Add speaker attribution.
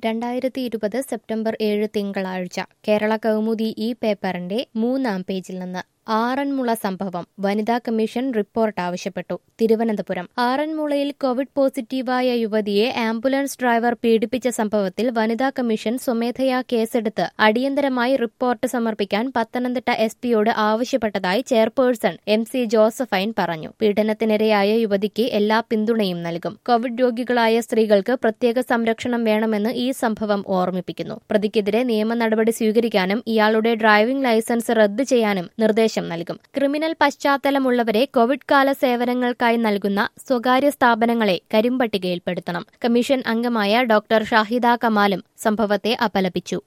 Speaker 1: രണ്ടായിരത്തി ഇരുപത് സെപ്റ്റംബർ ഏഴ് തിങ്കളാഴ്ച കേരള കൗമുദി ഈ പേപ്പറിന്റെ മൂന്നാം പേജിൽ നിന്ന് ആറന്മുള സംഭവം വനിതാ കമ്മീഷൻ റിപ്പോർട്ട് ആവശ്യപ്പെട്ടു തിരുവനന്തപുരം ആറന്മുളയിൽ കോവിഡ് പോസിറ്റീവായ യുവതിയെ ആംബുലൻസ് ഡ്രൈവർ പീഡിപ്പിച്ച സംഭവത്തിൽ വനിതാ കമ്മീഷൻ സ്വമേധയാ കേസെടുത്ത് അടിയന്തരമായി റിപ്പോർട്ട് സമർപ്പിക്കാൻ പത്തനംതിട്ട എസ് പിയോട് ആവശ്യപ്പെട്ടതായി ചെയർപേഴ്സൺ എം സി ജോസഫൈൻ പറഞ്ഞു പീഡനത്തിനിരയായ യുവതിക്ക് എല്ലാ പിന്തുണയും നൽകും കോവിഡ് രോഗികളായ സ്ത്രീകൾക്ക് പ്രത്യേക സംരക്ഷണം വേണമെന്ന് ഈ സംഭവം ഓർമ്മിപ്പിക്കുന്നു പ്രതിക്കെതിരെ നിയമ നടപടി സ്വീകരിക്കാനും ഇയാളുടെ ഡ്രൈവിംഗ് ലൈസൻസ് റദ്ദ് ചെയ്യാനും നിർദ്ദേശം നൽകും ക്രിമിനൽ പശ്ചാത്തലമുള്ളവരെ കോവിഡ് കാല സേവനങ്ങൾക്കായി നൽകുന്ന സ്വകാര്യ സ്ഥാപനങ്ങളെ കരിമ്പട്ടികയിൽപ്പെടുത്തണം കമ്മീഷൻ അംഗമായ ഡോക്ടർ ഷാഹിദ കമാലും സംഭവത്തെ അപലപിച്ചു